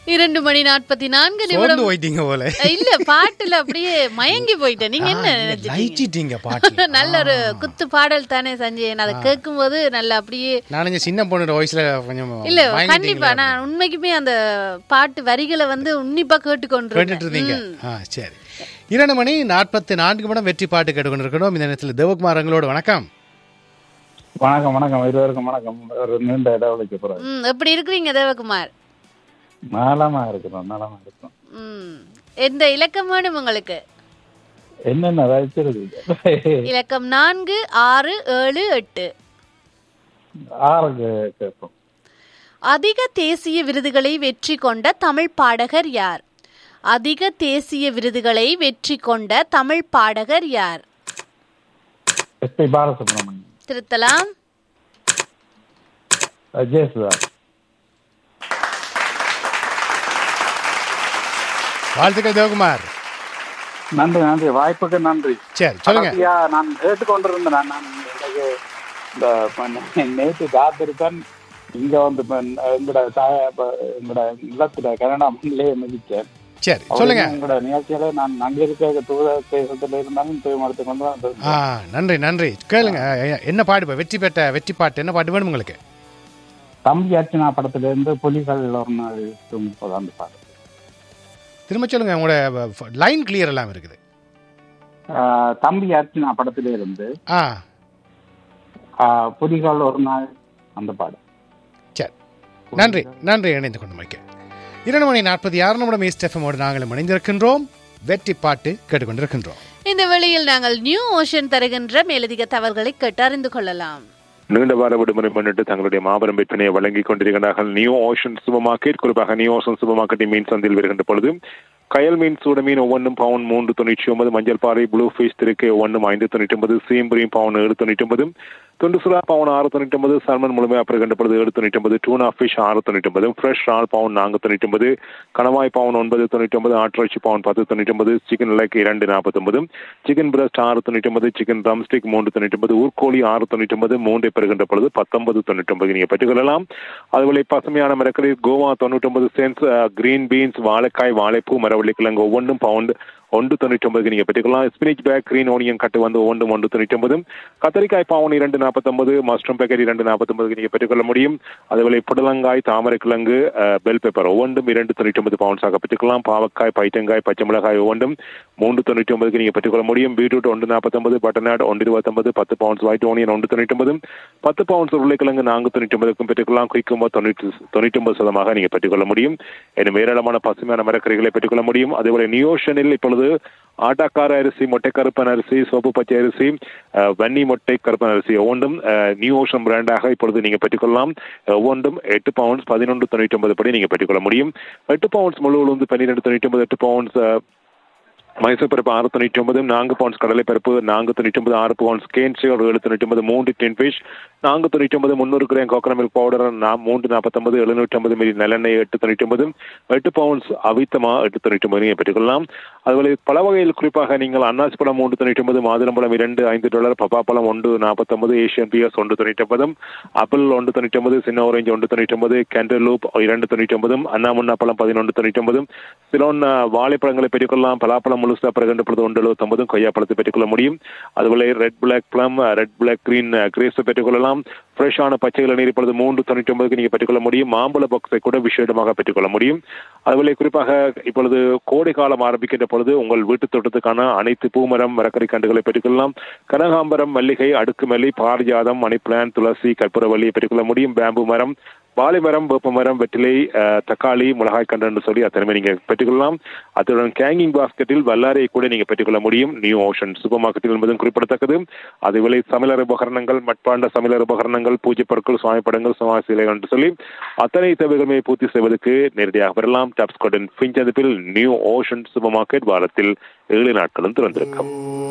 இரண்டு மணி நாற்பத்தி நான்கு சோர்ந்து நிமிடம் போயிட்டீங்க போல இல்ல பாட்டுல அப்படியே மயங்கி போயிட்டேன் நீங்க என்ன நினைச்சிட்டீங்க லைச்சிட்டீங்க பாட்டு நல்ல ஒரு குத்து பாடல் தானே சஞ்சய் அதை கேட்கும் போது நல்லா அப்படியே நான் இந்த சின்ன பொண்ணோட வயசுல கொஞ்சம் இல்ல மயங்கிட்டீங்களே கண்டிப்பா நான் உண்மைக்குமே அந்த பாட்டு வரிகளை வந்து உன்னிப்பா கேட்டுக்கொண்டு கேட்டுட்டு இருந்தீங்க ஆ சரி இரண்டு மணி நாற்பத்தி நான்கு மணி வெற்றி பாட்டு கேட்டுக்கொண்டிருக்கணும் இந்த நேரத்தில் தேவகுமார் எங்களோட வணக்கம் வணக்கம் வணக்கம் இருவருக்கும் வணக்கம் ஒரு நீண்ட இடைவெளிக்கு பிறகு ம் எப்படி இருக்கிறீங்க தேவகுமார் நலமா இருக்கிறோம் நலமா இருக்கிறோம் ம் எந்த இலக்கம் வேணும் உங்களுக்கு என்னென்ன வச்சிருக்கு இலக்கம் நான்கு ஆறு ஏழு எட்டு ஆறுக்கு கேட்போம் அதிக தேசிய விருதுகளை வெற்றி கொண்ட தமிழ் பாடகர் யார் அதிக தேசிய விருதுகளை வெற்றி கொண்ட தமிழ் பாடகர் யார் எஸ்பி பாலசுப்ரமணியம் திருத்தலாம் ஜெயசுதாஸ் வாழ்த்துக்கள் தேவகுமார் நன்றி நன்றி வாய்ப்புக்கு நன்றி சரி சொல்லுங்க ஐயா, நான் கேட்டுக்கொண்டிருந்தேன் நான் நான் எனக்கு இந்த ம- நேற்று காத்திருப்பேன் இங்க வந்து இப்ப எங்கட தாய இப்ப எங்கட இல்லத்துல கனடா மண்ணிலே மிதிச்சேன் சரி சொல்லுங்க உங்களோட நிகழ்ச்சியில நான் அங்க இருக்க தூதர் தேசத்துல இருந்தாலும் தூய் எடுத்து கொண்டு ஆ வந்திருக்கேன் நன்றி நன்றி கேளுங்க எ- என்ன பாடு இப்ப வெற்றி பெற்ற வெற்றி பாட்டு என்ன பாட்டு வேணும் உங்களுக்கு தம்பி அர்ச்சனா படத்துல இருந்து புலிகள் ஒரு நாள் தூங்கும்போது அந்த பாட்டு திரும்ப சொல்லுங்க உங்களோட லைன் கிளியர் எல்லாம் இருக்குது ஆஹ் தம்பி அர்ச்சனா படத்திலே இருந்து ஆ ஆஹ் புலிகள் ஒரு நாள் அந்த பாடு சரி நன்றி நன்றி இணைந்து கொண்டு வைக்க இரண்டு மணி நாற்பத்தி ஆறு நிமிடம் ஈஸ்ட் எஃப்எம்மோடு நாங்களும் இணைந்திருக்கின்றோம் வெற்றி பாட்டு கேட்டுக்கொண்டிருக்கின்றோம் இந்த வழியில் நாங்கள் நியூ ஓஷன் தருகின்ற மேலதிக தகவல்களை கேட்டு அறிந்து கொள்ளலாம் நீண்ட வார விடுமுறை முன்னிட்டு தங்களுடைய மாபெரும் விற்பனையை வழங்கிக் கொண்டிருக்கிறார்கள் நியூ ஓஷன் சூப்பர் மார்க்கெட் குறிப்பாக நியூ ஓஷன் சூப்பர் மார்க்கெட்டின் மீன் சந்தையில் வருகின்ற பொழுது கயல் மீன் சூட மீன் ஒவ்வொன்றும் பவுன் மூன்று தொண்ணூற்றி ஒன்பது மஞ்சள் பாறை ப்ளூ ஃபிஷ் திருக்கை ஒவ்வொன்றும் ஐந்து தொண்ணூற்றி ஒன்பது சீம்பரியும் பவுன் ஏழு தொண்ணூற்றி ஒன்பது துண்டு சுறா பவுன் ஆறு தொண்ணூற்றி ஒன்பது சல்மன் முழுமையாக பெறுகின்ற பொழுது ஏழு தொண்ணூற்றி ஒன்பது டூனா ஃபிஷ் ஆறு தொண்ணூற்றி ஒன்பது ஃப்ரெஷ் ஆள் பவுன் நான்கு தொண்ணூற்றி ஒன்பது கணவாய் பவுன் ஒன்பது தொண்ணூற்றி ஒன்பது ஆட்டிறைச்சி பவுன் பத்து தொண்ணூற்றி ஒன்பது சிக்கன் லெக் இரண்டு நாற்பத்தொன்பது சிக்கன் பிரஸ்ட் ஆறு தொண்ணூற்றி ஒன்பது சிக்கன் ட்ரம் ஸ்டிக் மூன்று தொண்ணூற்றி ஒன்பது ஊர்கோழி ஆறு தொண்ணூற்றி ஒன்பது மூன்றை பெறுகின்ற பொழுது பத்தொன்பது தொண்ணூற்றி ஒன்பது நீங்கள் பெற்றுக்கொள்ளலாம் அதுபோல பசுமையான மரக்கறி கோவா தொண்ணூற்றி ஒன்பது சென்ஸ் கிரீன் பீன்ஸ் வாழைக்காய் வாழைப்பூ மரவள்ளி கிழங்கு ஒவ்வொன்றும் பவுண்ட் ஒன்று தொண்ணூற்றி ஒன்பதுக்கு நீங்கள் பெற்றுக்கலாம் ஸ்பினிச் பேக் கிரீன் ஓனியன் கட்டு வந்து ஒவ்வொன்றும் ஒன்று தொண்ணூற்றி ஒன்பது கத்தரிக்காய் பாவன் இரண்டு நாற்பத்தொன்பது மஷ்ரூம் பேக்கெட் இரண்டு நாற்பத்தொன்பதுக்கு நீங்கள் பெற்றுக்கொள்ள முடியும் அதுபோல புடலங்காய் தாமரை கிழங்கு அஹ், பெல் பெப்பர் ஒவ்வொன்றும் இரண்டு தொண்ணூற்றி ஒன்பது பவுன்ஸாக பெற்றுக்கலாம் பாவக்காய் பைத்தங்காய் பச்சை மிளகாய் ஒவ்வொன்றும் மூன்று தொண்ணூற்றி ஒன்பதுக்கு நீங்கள் பெற்றுக்கொள்ள முடியும் பீட்ரூட் ஒன்று நாற்பத்தொன்பது பட்டர்நாட் ஒன்று இருபத்தொன்பது பத்து பவுன்ஸ் ஒயிட் ஓனியன் ஒன்று தொண்ணூற்றி ஒன்பது பத்து பவுன்ஸ் உருளைக்கிழங்கு நான்கு தொண்ணூற்றி ஒன்பதுக்கும் பெற்றுக்கொள்ளலாம் குயிக்கும்போ தொண்ணூற்றி தொண்ணூற்றி ஒன்பது சதமாக நீங்கள் பெற்றுக்கொள்ள முடியும் இன்னும் ஏராளமான பசுமையான மரக்கறிகளை பெற்றுக்கொள்ள முடியும் அதேபோல நியோஷனில் இப்பொழுது ஆட்டாக்கார அரிசி மொட்டை கருப்பன் அரிசி சோப்பு பச்சை அரிசி அஹ், வன்னி மொட்டை கருப்பன் அரிசி ஒவ்வொன்றும் அஹ், நியூ ஓஷன் பிராண்டாக இப்பொழுது நீங்கள் பெற்றுக்கொள்ளலாம் ஒவ்வொன்றும் எட்டு பவுண்ட்ஸ் பதினொன்று தொண்ணூற்றி ஒன்பது படி நீங்கள் பெற்றுக்கொள்ள முடியும் எட்டு பவுண்ட்ஸ் முழு உளுந்து பன்னிரெண்டு தொண்ணூற்றி ஒன்பது எட்டு பவுண்ட்ஸ் மைசூர் பருப்பு ஆறு தொண்ணூற்றி ஒன்பது நான்கு பவுண்ட்ஸ் கடலை பருப்பு நான்கு தொண்ணூற்றி ஒன்பது ஆறு பவுண்ட்ஸ் கேன்சி ஒரு ஏழு தொண்ணூற்றி ஒன்பது மூன்று டென் ஃபிஷ் நான்கு தொண்ணூற்றி ஒன்பது முந்நூறு கிராம் கோகனட் மில்க் பவுடர் நான் மூன்று நாற்பத்தொன்பது எழுநூற்றி ஐம்பது மில்லி நல்லெண்ணெய் எட்டு தொண்ணூற்றி ஒன்பது எட்டு பவுண்ட்ஸ் அவித்தமா எட்டு தொண்ணூற்றி ஒன்பது நீங்கள் பெற்றுக்கொள்ளலாம் அதுபோல பல வகையில் குறிப்பாக நீங்கள் அன்னாசி பழம் மூன்று தொண்ணூற்றி ஒன்பது மாதுளம்பழம் இரண்டு ஐந்து டாலர் பப்பாப்பழம் ஒன்று நாற்பத்தொன்பது ஏஷியன் பிஎஸ் ஒன்று தொண்ணூற்றி ஒன்பது ஆப்பிள் ஒன்று தொண்ணூற்றி ஒன்பது சின்ன ஆரஞ்சு ஒன்று தொண்ணூற்றி ஒன்பது கேண்டலூப் இரண்டு தொண்ணூற்றி ஒன்பதும் அண்ணாமுன்னா பழம் பதினொன்று தொண்ணூற்றி ஒன்பதும் சிலோன் அஹ், வாழைப்பழங்களை பெற்றுக்கொள்ளலாம் பலாப்பழம் முழுசா பிறகு பொழுது ஒன்று எழுபத்தொன்பதும் கொய்யாப்பழத்தை பெற்றுக்கொள்ள முடியும் அதுபோல red black plum red black green கிரேப்ஸை பெற்றுக்கொள்ளலாம் ஃப்ரெஷ்ஷான பச்சை இளநீர் இப்பொழுது மூன்று தொண்ணூற்றி ஒன்பதுக்கு நீங்கள் பெற்றுக்கொள்ள முடியும் மாம்பழ பாக்ஸை கூட விசேடமாக பெற்றுக்கொள்ள முடியும் அதுபோல குறிப்பாக இப்பொழுது கோடை காலம் ஆரம்பிக்கின்ற பொழுது உங்கள் வீட்டு தோட்டத்துக்கான அனைத்து பூமரம் மரக்கறி கண்டுகளை பெற்றுக்கொள்ளலாம் கனகாம்பரம் மல்லிகை அடுக்கு மல்லி பாரிஜாதம் மணி பிளான் துளசி கற்பூரவல்லியை பெற்றுக்கொள்ள முடியும் பேம்பு மரம் வாழை மரம் வேப்ப மரம் வெற்றிலை அஹ், தக்காளி மிளகாய் கண்டு என்று சொல்லி அத்தனை நீங்க பெற்றுக்கொள்ளலாம் அத்துடன் கேங்கிங் பாஸ்கெட்டில் வல்லாரையை கூட நீங்க பெற்றுக்கொள்ள முடியும் நியூ ஓஷன் சூப்பர் மார்க்கெட்டில் என்பதும் குறிப்பிடத்தக்கது அதேவேளை சமையலர் உபகரணங்கள் மட்பாண்ட சமையலர் உபகரணங்கள் பூஜை பொருட்கள் சுவாமி படங்கள் சுவாமி சிலைகள் என்று சொல்லி அத்தனை தேவைகளுமே பூர்த்தி செய்வதற்கு நேரடியாக வரலாம் டாப்ஸ்கோடன் பிஞ்சதிப்பில் நியூ ஓஷன் சூப்பர் மார்க்கெட் வாரத்தில் ஏழு நாட்களும் திறந்திருக்கும்